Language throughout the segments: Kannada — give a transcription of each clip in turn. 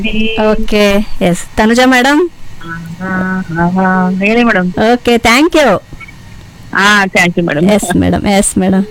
ಓಕೆ ಎಸ್ ತನುಜಾ ಮೇಡಮ್ ಹೇಳಿ ಮೇಡಮ್ ಓಕೆ ಥ್ಯಾಂಕ್ ಯು ಹಾ thank you madam yes madam yes madam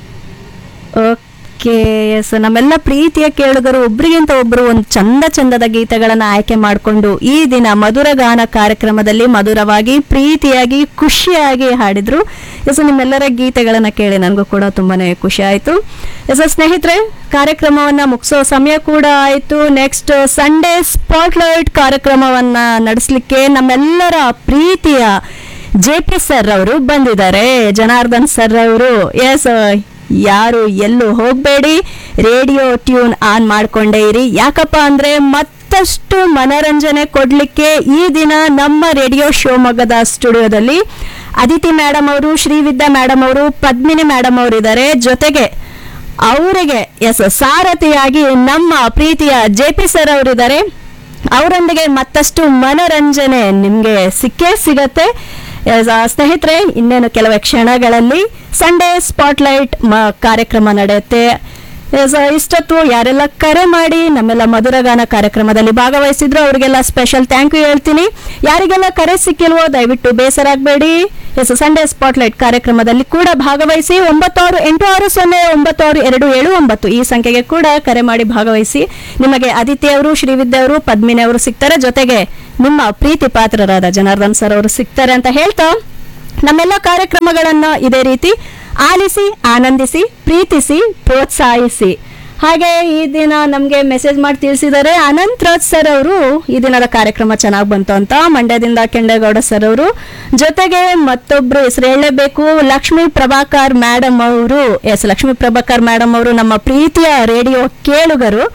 okay yes ನಮ್ಮೆಲ್ಲ ಪ್ರೀತಿಯ ಕೇಳುಗರು ಒಬ್ರಿಗಿಂತ ಒಬ್ರು ಒಂದು ಚಂದ ಚಂದದ ಗೀತೆಗಳನ್ನ ಆಯ್ಕೆ ಮಾಡಿಕೊಂಡು ಈ ದಿನ ಮಧುರ ಗಾನ ಕಾರ್ಯಕ್ರಮದಲ್ಲಿ ಮಧುರವಾಗಿ ಪ್ರೀತಿಯಾಗಿ ಖುಷಿಯಾಗಿ ಹಾಡಿದ್ರು ಎಸ್ ನಿಮ್ಮೆಲ್ಲರ ಗೀತೆಗಳನ್ನ ಕೇಳಿ ನನಗೂ ಕೂಡ ತುಂಬಾನೇ ಖುಷಿ ಆಯ್ತು ಎಸ್ ಸ್ನೇಹಿತರೆ ಕಾರ್ಯಕ್ರಮವನ್ನ ಮುಗಿಸೋ ಸಮಯ ಕೂಡ ಆಯ್ತು ನೆಕ್ಸ್ಟ್ ಸಂಡೇ ಸ್ಪಾಟ್ಲೈಟ್ ಕಾರ್ಯಕ್ರಮವನ್ನ ನಡೆಸಲಿಕ್ಕೆ ನಮ್ಮೆಲ್ಲರ ಪ್ರೀತಿಯ ಜೆ ಪಿ ಸರ್ ಅವರು ಬಂದಿದ್ದಾರೆ ಜನಾರ್ದನ್ ಸರ್ ಅವರು ಎಸ್ ಯಾರು ಎಲ್ಲೂ ಹೋಗಬೇಡಿ ರೇಡಿಯೋ ಟ್ಯೂನ್ ಆನ್ ಮಾಡ್ಕೊಂಡೇ ಇರಿ ಯಾಕಪ್ಪ ಅಂದ್ರೆ ಮತ್ತಷ್ಟು ಮನರಂಜನೆ ಕೊಡ್ಲಿಕ್ಕೆ ಈ ದಿನ ನಮ್ಮ ರೇಡಿಯೋ ಶಿವಮೊಗ್ಗದ ಸ್ಟುಡಿಯೋದಲ್ಲಿ ಅದಿತಿ ಮೇಡಮ್ ಅವರು ಶ್ರೀವಿದ್ಯಾ ಮೇಡಮ್ ಅವರು ಪದ್ಮಿನಿ ಮೇಡಮ್ ಅವರು ಇದ್ದಾರೆ ಜೊತೆಗೆ ಅವರಿಗೆ ಎಸ್ ಸಾರಥಿಯಾಗಿ ನಮ್ಮ ಪ್ರೀತಿಯ ಜೆ ಪಿ ಸರ್ ಅವರಿದ್ದಾರೆ ಅವರೊಂದಿಗೆ ಮತ್ತಷ್ಟು ಮನರಂಜನೆ ನಿಮಗೆ ಸಿಕ್ಕೇ ಸಿಗತ್ತೆ ಎಸ್, ಆ, ಸ್ನೇಹಿತರೆ ಇನ್ನೇನು ಕೆಲವೇ ಕ್ಷಣಗಳಲ್ಲಿ ಸಂಡೇ ಸ್ಪಾಟ್ಲೈಟ್ ಮ ಕಾರ್ಯಕ್ರಮ ನಡೆಯುತ್ತೆ ಎಸ್, ಇಷ್ಟೊತ್ತು ಯಾರೆಲ್ಲ ಕರೆ ಮಾಡಿ ನಮ್ಮೆಲ್ಲ ಮಧುರಗಾನ ಕಾರ್ಯಕ್ರಮದಲ್ಲಿ ಭಾಗವಹಿಸಿದ್ರು ಅವರಿಗೆಲ್ಲ ಸ್ಪೆಷಲ್ ಥ್ಯಾಂಕ್ ಯು ಹೇಳ್ತೀನಿ ಯಾರಿಗೆಲ್ಲ ಕರೆ ಸಿಕ್ಕಿಲ್ವೋ ದಯವಿಟ್ಟು ಬೇಸರಾಗಬೇಡಿ ಎಸ್ ಸಂಡೇ ಸ್ಪಾಟ್ಲೈಟ್ ಕಾರ್ಯಕ್ರಮದಲ್ಲಿ ಕೂಡ ಭಾಗವಹಿಸಿ ಒಂಬತ್ತು ಆರು ಎಂಟು ಆರು ಸೊನ್ನೆ ಒಂಬತ್ತು ಆರು ಎರಡು ಏಳು ಒಂಬತ್ತು ಈ ಸಂಖ್ಯೆಗೆ ಕೂಡ ಕರೆ ಮಾಡಿ ಭಾಗವಹಿಸಿ ನಿಮಗೆ ಅದಿತಿ ಅವರು ಶ್ರೀವಿದ್ಯಾ ಅವರು ಪದ್ಮಿನಿ ಅವರು ಸಿಗ್ತಾರೆ ಜೊತೆಗೆ ನಿಮ್ಮ ಪ್ರೀತಿ ಪಾತ್ರರಾದ ಜನಾರ್ದನ್ ಸರ್ ಅವರು ಸಿಗ್ತಾರೆ ಅಂತ ಹೇಳ್ತಾ ನಮ್ಮೆಲ್ಲ ಕಾರ್ಯಕ್ರಮಗಳನ್ನ ಇದೇ ರೀತಿ ಆಲಿಸಿ ಆನಂದಿಸಿ ಪ್ರೀತಿಸಿ ಪ್ರೋತ್ಸಾಹಿಸಿ ಹಾಗೆ ಈ ದಿನ ನಮಗೆ ಮೆಸೇಜ್ ಮಾಡಿ ತಿಳಿಸಿದ್ದಾರೆ ಅನಂತ್ ರಾಜ್ ಸರ್ ಅವರು ಈ ದಿನದ ಕಾರ್ಯಕ್ರಮ ಚೆನ್ನಾಗಿ ಬಂತು ಅಂತ ಮಂಡ್ಯದಿಂದ ಕೆಂಡೇಗೌಡ ಸರ್ ಅವರು ಜೊತೆಗೆ ಮತ್ತೊಬ್ರು ಹೆಸರು ಹೇಳಲೇಬೇಕು ಲಕ್ಷ್ಮೀ ಪ್ರಭಾಕರ್ ಮೇಡಮ್ ಅವರು ಎಸ್ ಲಕ್ಷ್ಮೀ ಪ್ರಭಾಕರ್ ಮೇಡಮ್ ಅವರು ನಮ್ಮ ಪ್ರೀತಿಯ ರೇಡಿಯೋ ಕೇಳುಗರು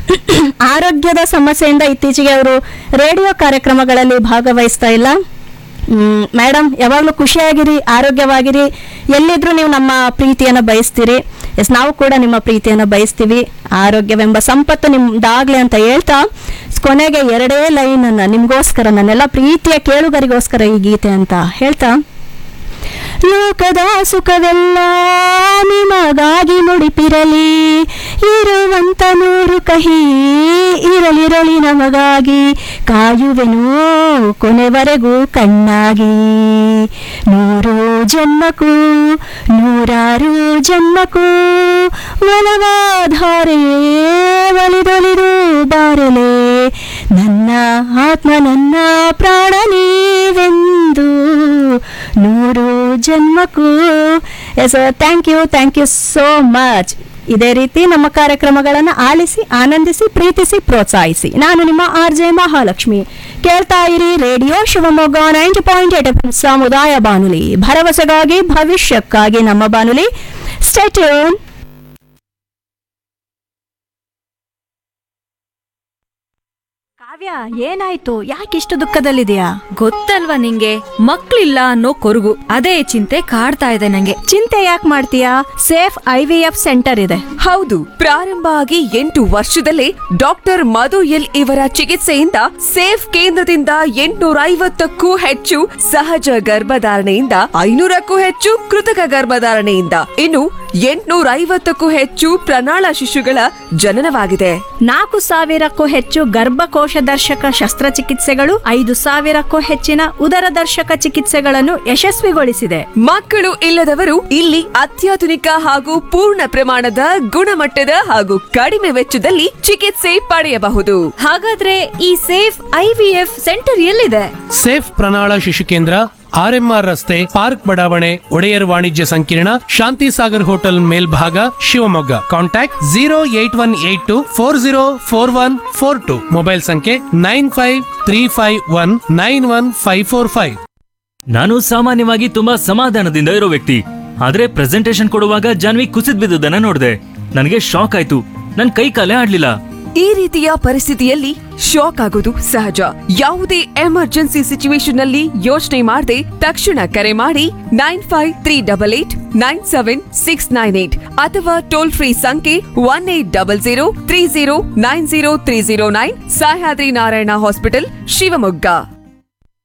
ಆರೋಗ್ಯದ ಸಮಸ್ಯೆಯಿಂದ ಇತ್ತೀಚೆಗೆ ಅವರು ರೇಡಿಯೋ ಕಾರ್ಯಕ್ರಮಗಳಲ್ಲಿ ಭಾಗವಹಿಸ್ತಾ ಇಲ್ಲ ಮೇಡಮ್ ಯಾವಾಗಲೂ ಖುಷಿಯಾಗಿರಿ ಆರೋಗ್ಯವಾಗಿರಿ ಎಲ್ಲಿದ್ರು ನೀವು ನಮ್ಮ ಪ್ರೀತಿಯನ್ನು ಬಯಸ್ತೀರಿ ಎಸ್ ನಾವು ಕೂಡ ನಿಮ್ಮ ಪ್ರೀತಿಯನ್ನು ಬಯಸ್ತೀವಿ ಆರೋಗ್ಯವೆಂಬ ಸಂಪತ್ತು ನಿಮ್ದಾಗ್ಲಿ ಅಂತ ಹೇಳ್ತಾ ಕೊನೆಗೆ ಎರಡೇ ಲೈನ್ ಅನ್ನ ನಿಮ್ಗೋಸ್ಕರ ನನ್ನೆಲ್ಲ ಪ್ರೀತಿಯ ಕೇಳುಗರಿಗೋಸ್ಕರ ಈ ಗೀತೆ ಅಂತ ಹೇಳ್ತಾ ಲೋಕದ ಸುಖವೆಲ್ಲ ನಿಮಗಾಗಿ ಮುಡಿಪಿರಲಿ ಇರುವಂತ ನೂರು ಕಹಿ ಇರಲಿರಲಿ ನಮಗಾಗಿ ಕಾಯುವೆನು ಕೊನೆವರೆಗೂ ಕಣ್ಣಾಗಿ ನೂರು ಜನ್ಮಕ್ಕೂ ನೂರಾರು ಜನ್ಮಕ್ಕೂ ಒಲವಾಧಾರೆ ಒಲಿದೊಲಿದು ಬಾರಲೆ ನನ್ನ ಆತ್ಮ ನನ್ನ ಪ್ರಾಣ ನೀವೆಂದು ನೂರು ಜನ್ಮಕ್ಕೂ yes thank you thank you so much ಇದೇ ರೀತಿ ನಮ್ಮ ಕಾರ್ಯಕ್ರಮಗಳನ್ನು ಆಲಿಸಿ ಆನಂದಿಸಿ ಪ್ರೀತಿಸಿ ಪ್ರೋತ್ಸಾಹಿಸಿ ನಾನು ನಿಮ್ಮ ಆರ್ ಜೆ ಮಹಾಲಕ್ಷ್ಮಿ ಕೇಳ್ತಾ ಇರಿ radio Shivamogga ninety point eight F ಸಮುದಾಯ ಬಾನುಲಿ ಭರವಸೆಗಾಗಿ ಭವಿಷ್ಯಕ್ಕಾಗಿ ನಮ್ಮ ಬಾನುಲಿ ಸ್ಟೇಟ್ಯೂನ್ ಕಾವ್ಯ ಏನಾಯ್ತು ಯಾಕಿಷ್ಟು ದುಃಖದಲ್ಲಿದೆಯಾ ಗೊತ್ತಲ್ವಾ ನಿಂಗೆ ಮಕ್ಳಿಲ್ಲ ಅನ್ನೋ ಕೊರಗು ಅದೇ ಚಿಂತೆ ಕಾಡ್ತಾ ಇದೆ ನಂಗೆ ಚಿಂತೆ ಯಾಕೆ ಮಾಡ್ತೀಯಾ safe I V F centre ಇದೆ ಹೌದು ಪ್ರಾರಂಭ ಆಗಿ ಎಂಟು ವರ್ಷದಲ್ಲೇ ಡಾಕ್ಟರ್ ಮಧು ಎಲ್ ಇವರ ಚಿಕಿತ್ಸೆಯಿಂದ ಸೇಫ್ ಕೇಂದ್ರದಿಂದ ಎಂಟುನೂರ ಐವತ್ತಕ್ಕೂ ಹೆಚ್ಚು ಸಹಜ ಗರ್ಭಧಾರಣೆಯಿಂದ ಐನೂರಕ್ಕೂ ಹೆಚ್ಚು ಕೃತಕ ಗರ್ಭಧಾರಣೆಯಿಂದ ಇನ್ನು ಎಂಟುನೂರ ಐವತ್ತಕ್ಕೂ ಹೆಚ್ಚು ಪ್ರಣಾಳ ಶಿಶುಗಳ ಜನನವಾಗಿದೆ ನಾಲ್ಕು ಸಾವಿರಕ್ಕೂ ಹೆಚ್ಚು ಗರ್ಭಕೋಶ ದರ್ಶಕ ಶಸ್ತ್ರಚಿಕಿತ್ಸೆಗಳು ಐದು ಸಾವಿರಕ್ಕೂ ಹೆಚ್ಚಿನ ಉದರ ದರ್ಶಕ ಚಿಕಿತ್ಸೆಗಳನ್ನು ಯಶಸ್ವಿಗೊಳಿಸಿದೆ ಮಕ್ಕಳು ಇಲ್ಲದವರು ಇಲ್ಲಿ ಅತ್ಯಾಧುನಿಕ ಹಾಗೂ ಪೂರ್ಣ ಪ್ರಮಾಣದ ಗುಣಮಟ್ಟದ ಹಾಗೂ ಕಡಿಮೆ ವೆಚ್ಚದಲ್ಲಿ ಚಿಕಿತ್ಸೆ ಪಡೆಯಬಹುದು ಹಾಗಾದ್ರೆ ಈ safe I V F centre ಎಲ್ಲಿದೆ ಸೇಫ್ ಪ್ರಣಾಳ ಶಿಶು ಕೇಂದ್ರ ಆರ್ಎಂಆರ್ ರಸ್ತೆ ಪಾರ್ಕ್ ಬಡಾವಣೆ ಒಡೆಯರ್ ವಾಣಿಜ್ಯ ಸಂಕೀರ್ಣ ಶಾಂತಿ ಸಾಗರ್ ಹೋಟೆಲ್ ಮೇಲ್ಭಾಗ Shivamogga contact zero eight one eight two four zero four one four two mobile ಸಂಖ್ಯೆ nine five three five one nine one five four five ನಾನು ಸಾಮಾನ್ಯವಾಗಿ ತುಂಬಾ ಸಮಾಧಾನದಿಂದ ಇರೋ ವ್ಯಕ್ತಿ ಆದ್ರೆ ಪ್ರೆಸೆಂಟೇಶನ್ ಕೊಡುವಾಗ ಜಾನ್ವಿ ಕುಸಿದ್ ಬಿದ್ದುದನ್ನ ನೋಡಿದೆ ನನಗೆ ಶಾಕ್ ಆಯ್ತು ನನ್ ಕೈ ಕಾಲೇ ಆಡ್ಲಿಲ್ಲ ಈ ರೀತಿಯ ಪರಿಸ್ಥಿತಿಯಲ್ಲಿ ಶಾಕ್ ಆಗೋದು ಸಹಜ ಯಾವುದೇ ಎಮರ್ಜೆನ್ಸಿ ಸಿಚುವೇಶನ್ ನಲ್ಲಿ ಯೋಚನೆ ಮಾಡದೆ ತಕ್ಷಣ ಕರೆ ಮಾಡಿ nine five three double eight nine seven six nine eight ಅಥವಾ ಟೋಲ್ ಫ್ರೀ ಸಂಖ್ಯೆ one eight double zero three zero nine zero three zero nine Sahyadri Narayana hospital Shivamogga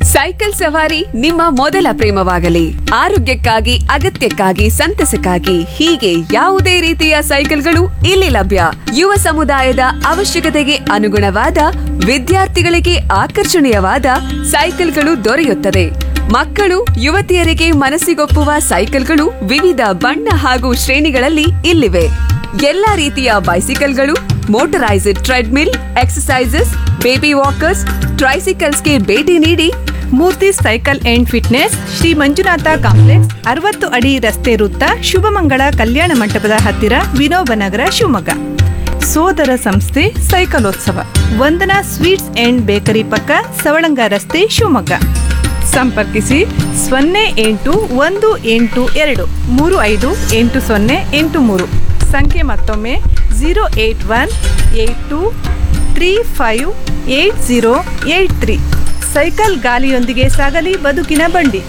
cycle ಸವಾರಿ ನಿಮ್ಮ ಮೊದಲ ಪ್ರೇಮವಾಗಲಿ ಆರೋಗ್ಯಕ್ಕಾಗಿ ಅಗತ್ಯಕ್ಕಾಗಿ ಸಂತಸಕ್ಕಾಗಿ ಹೀಗೆ ಯಾವುದೇ ರೀತಿಯ ಸೈಕಲ್ಗಳು ಇಲ್ಲಿ ಲಭ್ಯ ಯುವ ಸಮುದಾಯದ ಅವಶ್ಯಕತೆಗೆ ಅನುಗುಣವಾದ ವಿದ್ಯಾರ್ಥಿಗಳಿಗೆ ಆಕರ್ಷಣೀಯವಾದ ಸೈಕಲ್ಗಳು ದೊರೆಯುತ್ತದೆ ಮಕ್ಕಳು ಯುವತಿಯರಿಗೆ ಮನಸ್ಸಿಗೊಪ್ಪುವ ಸೈಕಲ್ಗಳು ವಿವಿಧ ಬಣ್ಣ ಹಾಗೂ ಶ್ರೇಣಿಗಳಲ್ಲಿ ಇಲ್ಲಿವೆ ಎಲ್ಲಾ ರೀತಿಯ ಬೈಸಿಕಲ್ಗಳು motorised treadmill exercises baby walkers ಟ್ರೈಸಿಕಲ್ಸ್ಗೆ ಭೇಟಿ ನೀಡಿ Murthy cycle and fitness Shri Manjunatha complex ಅರವತ್ತು ಅಡಿ ರಸ್ತೆ ವೃತ್ತ ಶುಭಮಂಗಳ ಕಲ್ಯಾಣ ಮಂಟಪದ ಹತ್ತಿರ ವಿನೋಬ ನಗರ ಶಿವಮೊಗ್ಗ ಸೋದರ ಸಂಸ್ಥೆ ಸೈಕಲೋತ್ಸವ ವಂದನಾ ಸ್ವೀಟ್ಸ್ ಅಂಡ್ ಬೇಕರಿ ಪಕ್ಕ ಸವಳಂಗ ರಸ್ತೆ ಶಿವಮೊಗ್ಗ ಸಂಪರ್ಕಿಸಿ ಸೊನ್ನೆ ಎಂಟು ಒಂದು ಎಂಟು ಎರಡು ಮೂರು ಐದು ಎಂಟು ಸೊನ್ನೆ ಎಂಟು ಮೂರು ಸಂಖ್ಯೆ ಮತ್ತೊಮ್ಮೆ zero eight one eight two three five eight zero eight three cycle ಗಾಲಿಯೊಂದಿಗೆ ಸಾಗಲಿ ಬದುಕಿನ ಬಂಡಿ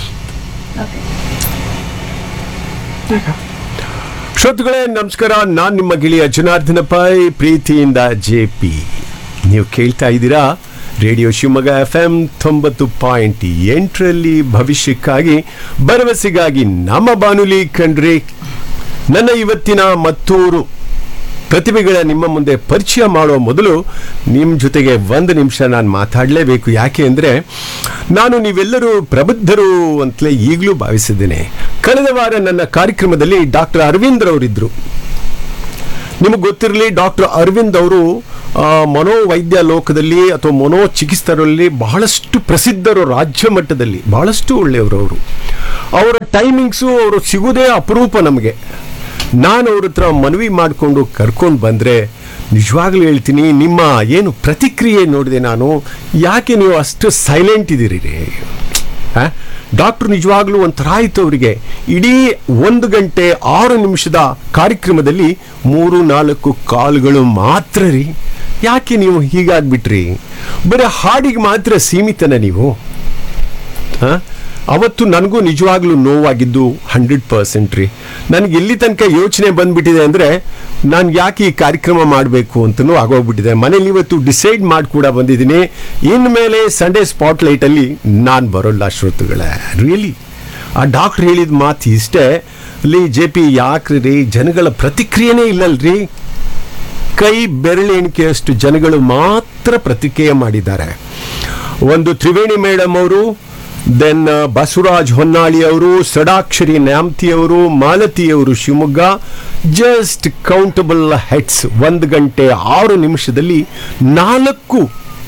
ಶ್ರೋತೃಗಳೇ ನಮಸ್ಕಾರ ನಾನ್ ನಿಮ್ಮ ಗೆಳೆಯ ಜನಾರ್ದನ ಪೈ ಪ್ರೀತಿಯಿಂದ ಜೆ ಪಿ ನೀವು ಕೇಳ್ತಾ ಇದ್ದೀರಾ ರೇಡಿಯೋ ಶಿವಮೊಗ್ಗ ಎಫ್ ಎಂ ತೊಂಬತ್ತು ಪಾಯಿಂಟ್ ಎಂಟರಲ್ಲಿ ಭವಿಷ್ಯಕ್ಕಾಗಿ ಭರವಸೆಗಾಗಿ ನಮ್ಮ ಬಾನುಲಿ ಕಂಡ್ರೆ ನನ್ನ ಇವತ್ತಿನ ಮತ್ತೂರು ಪ್ರತಿಭೆಗಳ ನಿಮ್ಮ ಮುಂದೆ ಪರಿಚಯ ಮಾಡೋ ಮೊದಲು ನಿಮ್ಮ ಜೊತೆಗೆ ಒಂದು ನಿಮಿಷ ನಾನು ಮಾತಾಡಲೇಬೇಕು ಯಾಕೆ ಅಂದರೆ ನಾನು ನೀವೆಲ್ಲರೂ ಪ್ರಬುದ್ಧರು ಅಂತಲೇ ಈಗಲೂ ಭಾವಿಸಿದ್ದೇನೆ ಕಳೆದ ವಾರ ನನ್ನ ಕಾರ್ಯಕ್ರಮದಲ್ಲಿ ಡಾಕ್ಟರ್ ಅರವಿಂದ್ ಅವರಿದ್ದರು ನಿಮಗೆ ಗೊತ್ತಿರಲಿ ಡಾಕ್ಟರ್ ಅರವಿಂದ್ ಅವರು ಆ, ಮನೋವೈದ್ಯ ಲೋಕದಲ್ಲಿ ಅಥವಾ ಮನೋಚಿಕಿತ್ಸರಲ್ಲಿ ಬಹಳಷ್ಟು ಪ್ರಸಿದ್ಧರು ರಾಜ್ಯ ಮಟ್ಟದಲ್ಲಿ ಬಹಳಷ್ಟು ಒಳ್ಳೆಯವರು ಅವರು ಅವರ ಟೈಮಿಂಗ್ಸು ಅವರು ಸಿಗೋದೇ ಅಪರೂಪ ನಮಗೆ ನಾನು ಅವ್ರ ಹತ್ರ ಮನವಿ ಮಾಡಿಕೊಂಡು ಕರ್ಕೊಂಡು ಬಂದರೆ ನಿಜವಾಗ್ಲೂ ಹೇಳ್ತೀನಿ ನಿಮ್ಮ ಏನು ಪ್ರತಿಕ್ರಿಯೆ ನೋಡಿದೆ ನಾನು ಯಾಕೆ ನೀವು ಅಷ್ಟು ಸೈಲೆಂಟ್ ಇದ್ದೀರಿ ರೀ ಡಾಕ್ಟರ್ ನಿಜವಾಗ್ಲೂ ಒಂಥರ ಆಯಿತು ಅವರಿಗೆ ಇಡೀ ಒಂದು ಗಂಟೆ ಆರು ನಿಮಿಷದ ಕಾರ್ಯಕ್ರಮದಲ್ಲಿ ಮೂರು ನಾಲ್ಕು ಕಾಲ್ಗಳು ಮಾತ್ರ ರೀ ಯಾಕೆ ನೀವು ಹೀಗಾಗ್ಬಿಟ್ರಿ ಬರೀ ಹಾಡಿಗೆ ಮಾತ್ರ ಸೀಮಿತನ ನೀವು ಆ? ಅವತ್ತು ನನಗೂ ನಿಜವಾಗ್ಲೂ ನೋವಾಗಿದ್ದು ಹಂಡ್ರೆಡ್ ಪರ್ಸೆಂಟ್ ರೀ ನನಗೆ ಎಲ್ಲಿ ತನಕ ಯೋಚನೆ ಬಂದ್ಬಿಟ್ಟಿದೆ ಅಂದರೆ ನಾನು ಯಾಕೆ ಈ ಕಾರ್ಯಕ್ರಮ ಮಾಡಬೇಕು ಅಂತಲೂ ಆಗೋಗ್ಬಿಟ್ಟಿದೆ ಮನೇಲಿ ಇವತ್ತು ಡಿಸೈಡ್ ಮಾಡಿ ಕೂಡ ಬಂದಿದ್ದೀನಿ ಇನ್ಮೇಲೆ ಸಂಡೇ ಸ್ಪಾಟ್ಲೈಟಲ್ಲಿ ನಾನು ಬರೋಲ್ಲ ಶ್ರೋತೃಗಳೇ ರಿಯಲಿ ಆ ಡಾಕ್ಟ್ರ್ ಹೇಳಿದ ಮಾತು ಇಷ್ಟೇ ಅಲ್ಲಿ ಜೆ ಪಿ ಯಾಕ್ರಿ ರೀ ಜನಗಳ ಪ್ರತಿಕ್ರಿಯೆನೇ ಇಲ್ಲಲ್ರಿ ಕೈ ಬೆರಳೆಣಿಕೆಯಷ್ಟು ಜನಗಳು ಮಾತ್ರ ಪ್ರತಿಕ್ರಿಯೆ ಮಾಡಿದ್ದಾರೆ ಒಂದು ತ್ರಿವೇಣಿ ಮೇಡಮ್ ಅವರು ದೆನ್ ಬಸವರಾಜ್ ಹೊನ್ನಾಳಿ ಅವರು ಸಡಾಕ್ಷರಿ ನ್ಯಾಮ್ತಿ ಅವರು ಮಾಲತಿ ಅವರು ಶಿವಮೊಗ್ಗ ಜಸ್ಟ್ ಕೌಂಟಬಲ್ ಹೆಡ್ಸ್ ಒಂದು ಗಂಟೆ ಆರು ನಿಮಿಷದಲ್ಲಿ ನಾಲ್ಕು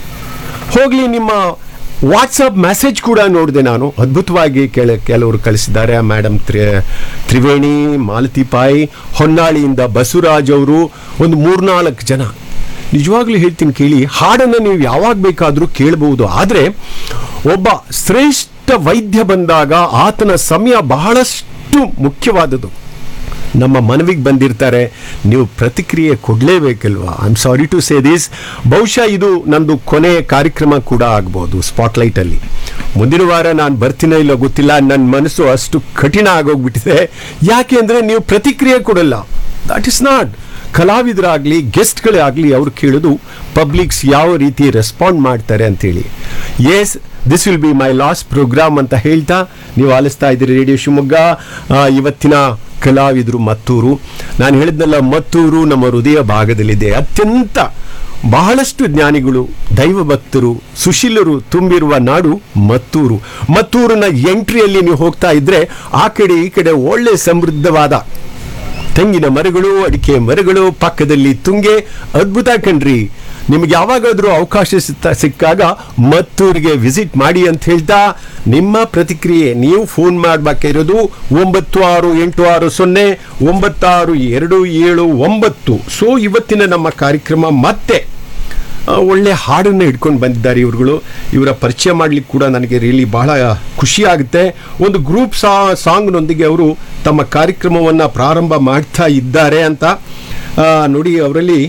ಹೋಗ್ಲಿ ನಿಮ್ಮ ವಾಟ್ಸಪ್ ಮೆಸೇಜ್ ಕೂಡ ನೋಡಿದೆ ನಾನು ಅದ್ಭುತವಾಗಿ ಕೆಲ ಕೆಲವರು ಕಳಿಸಿದ್ದಾರೆ ಮೇಡಮ್ ತ್ರಿ ತ್ರಿವೇಣಿ ಮಾಲತಿ ಪಾಯ್ ಹೊನ್ನಾಳಿಯಿಂದ ಬಸವರಾಜ್ ಅವರು ಒಂದು ಮೂರ್ನಾಲ್ಕು ಜನ ನಿಜವಾಗ್ಲೂ ಹೇಳ್ತೀನಿ ಕೇಳಿ ಹಾಡನ್ನು ನೀವು ಯಾವಾಗ ಬೇಕಾದರೂ ಕೇಳಬಹುದು ಆದರೆ ಒಬ್ಬ ಶ್ರೇಷ್ಠ ವೈದ್ಯ ಬಂದಾಗ ಆತನ ಸಮಯ ಬಹಳಷ್ಟು ಮುಖ್ಯವಾದದ್ದು ನಮ್ಮ ಮನವಿಗೆ ಬಂದಿರ್ತಾರೆ ನೀವು ಪ್ರತಿಕ್ರಿಯೆ ಕೊಡಲೇಬೇಕಲ್ವಾ I am sorry to say this ಬಹುಶಃ ಇದು ನಂದು ಕೊನೆಯ ಕಾರ್ಯಕ್ರಮ ಕೂಡ ಆಗ್ಬೋದು ಸ್ಪಾಟ್ಲೈಟಲ್ಲಿ ಮುಂದಿನ ವಾರ ನಾನು ಬರ್ತೀನೋ ಇಲ್ಲೋ ಗೊತ್ತಿಲ್ಲ ನನ್ನ ಮನಸ್ಸು ಅಷ್ಟು ಕಠಿಣ ಆಗೋಗ್ಬಿಟ್ಟಿದೆ ಯಾಕೆ ಅಂದರೆ ನೀವು ಪ್ರತಿಕ್ರಿಯೆ ಕೊಡಲ್ಲ ದಟ್ ಇಸ್ ನಾಟ್ ಕಲಾವಿದರಾಗಲಿ ಗೆಸ್ಟ್ಗಳೇ ಆಗಲಿ ಅವ್ರು ಕೇಳೋದು ಪಬ್ಲಿಕ್ಸ್ ಯಾವ ರೀತಿ ರೆಸ್ಪಾಂಡ್ ಮಾಡ್ತಾರೆ ಅಂತೇಳಿ yes this will be my last programme ಅಂತ ಹೇಳ್ತಾ ನೀವು ಆಲಿಸ್ತಾ ಇದ್ದೀರಿ ರೇಡಿಯೋ ಶಿವಮೊಗ್ಗ ಆ, ಇವತ್ತಿನ ಕಲಾವಿದರು ಮತ್ತೂರು ನಾನು ಹೇಳಿದ್ನಲ್ಲ ಮತ್ತೂರು ನಮ್ಮ ಹೃದಯ ಭಾಗದಲ್ಲಿದೆ ಅತ್ಯಂತ ಬಹಳಷ್ಟು ಜ್ಞಾನಿಗಳು ದೈವ ಭಕ್ತರು ಸುಶೀಲರು ತುಂಬಿರುವ ನಾಡು ಮತ್ತೂರು ಮತ್ತೂರಿನ ಎಂಟ್ರಿಯಲ್ಲಿ ನೀವು ಹೋಗ್ತಾ ಇದ್ರೆ ಆ ಕಡೆ ಈ ಕಡೆ ಒಳ್ಳೆ ಸಮೃದ್ಧವಾದ ತೆಂಗಿನ ಮರಗಳು ಅಡಿಕೆ ಮರಗಳು ಪಕ್ಕದಲ್ಲಿ ತುಂಗೆ ಅದ್ಭುತ ಕಣ್ರಿ ನಿಮ್ಗೆ ಯಾವಾಗಾದ್ರೂ ಅವಕಾಶ ಸಿಗ್ತಾ- ಸಿಕ್ಕಾಗ ಮತ್ತೂರಿಗೆ ವಿಸಿಟ್ ಮಾಡಿ ಅಂತ ಹೇಳ್ತಾ ನಿಮ್ಮ ಪ್ರತಿಕ್ರಿಯೆ ನೀವು ಫೋನ್ ಮಾಡಬೇಕಿರೋದು ಒಂಬತ್ತು ಆರು ಎಂಟು ಆರು ಸೊನ್ನೆ ಒಂಬತ್ತಾರು ಎರಡು ಏಳು ಒಂಬತ್ತು ಸೊ ಇವತ್ತಿನ ನಮ್ಮ ಕಾರ್ಯಕ್ರಮ ಮತ್ತೆ ಆ, ಒಳ್ಳೆ ಹಾಡನ್ನು ಹಿಡ್ಕೊಂಡು ಬಂದಿದ್ದಾರೆ ಇವ್ರುಗಳು ಇವರ ಪರಿಚಯ ಮಾಡ್ಲಿಕ್ಕೆ ಕೂಡ ನನಗೆ ರಿಯಲಿ ಬಹಳ ಖುಷಿ ಆಗುತ್ತೆ ಒಂದು ಗ್ರೂಪ್ ಸಾ ಸಾಂಗ್ನೊಂದಿಗೆ ಅವರು ತಮ್ಮ ಕಾರ್ಯಕ್ರಮವನ್ನು ಪ್ರಾರಂಭ ಮಾಡ್ತಾ ಇದ್ದಾರೆ ಅಂತ ಆ, ನೋಡಿ ಅವರಲ್ಲಿ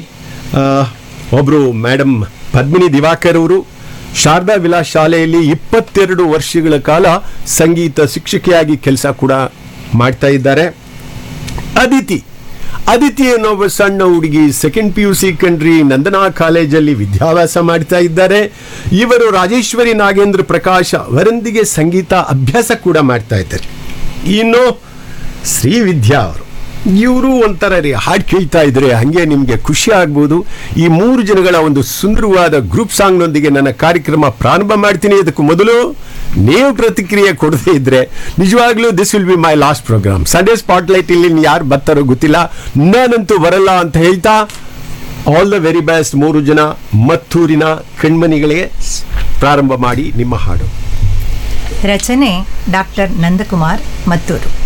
ಒಬ್ಬರು ಮೇಡಮ್ ಪದ್ಮಿನಿ ದಿವಾಕರ್ ಅವರು ಶಾರದಾ ವಿಲಾಸ್ ಶಾಲೆಯಲ್ಲಿ ಇಪ್ಪತ್ತೆರಡು ವರ್ಷಗಳ ಕಾಲ ಸಂಗೀತ ಶಿಕ್ಷಕಿಯಾಗಿ ಕೆಲಸ ಕೂಡ ಮಾಡ್ತಾ ಇದ್ದಾರೆ ಅದಿತಿ ಅದಿತಿ ಅನ್ನೋಬ್ಬ ಸಣ್ಣ ಹುಡುಗಿ ಸೆಕೆಂಡ್ ಪಿ ಯು ಸಿ ಕಂಡ್ರಿ ನಂದನಾ ಕಾಲೇಜಲ್ಲಿ ವಿದ್ಯಾಭ್ಯಾಸ ಮಾಡ್ತಾ ಇದ್ದಾರೆ ಇವರು ರಾಜೇಶ್ವರಿ ನಾಗೇಂದ್ರ ಪ್ರಕಾಶ್ ಅವರೊಂದಿಗೆ ಸಂಗೀತ ಅಭ್ಯಾಸ ಕೂಡ ಮಾಡ್ತಾ ಇದ್ದಾರೆ ಇನ್ನು ಶ್ರೀ ವಿದ್ಯಾ ಅವರು ಇವರು ಒಂಥರ ರೀ ಹಾಡು ಕೇಳ್ತಾ ಇದ್ರೆ ಹಂಗೆ ನಿಮಗೆ ಖುಷಿ ಆಗ್ಬೋದು ಈ ಮೂರು ಜನಗಳ ಒಂದು ಸುಂದರವಾದ ಗ್ರೂಪ್ ಸಾಂಗ್ನೊಂದಿಗೆ ನನ್ನ ಕಾರ್ಯಕ್ರಮ ಪ್ರಾರಂಭ ಮಾಡ್ತೀನಿ ಅದಕ್ಕೂ ಮೊದಲು ನೀವು ಪ್ರತಿಕ್ರಿಯೆ ಕೊಡದೇ ಇದ್ರೆ ನಿಜವಾಗ್ಲೂ this will be my last programme Sunday spotlight ಇಲ್ಲಿ ಯಾರು ಬರ್ತಾರೋ ಗೊತ್ತಿಲ್ಲ ನಾನಂತೂ ಬರಲ್ಲ ಅಂತ ಹೇಳ್ತಾ ಆಲ್ ದ ವೆರಿ ಬೆಸ್ಟ್ ಮೂರು ಜನ ಮತ್ತೂರಿನ ಕಣ್ಮನಿಗಳಿಗೆ ಪ್ರಾರಂಭ ಮಾಡಿ ನಿಮ್ಮ ಹಾಡು ರಚನೆ ಡಾಕ್ಟರ್ ನಂದಕುಮಾರ್ ಮತ್ತೂರು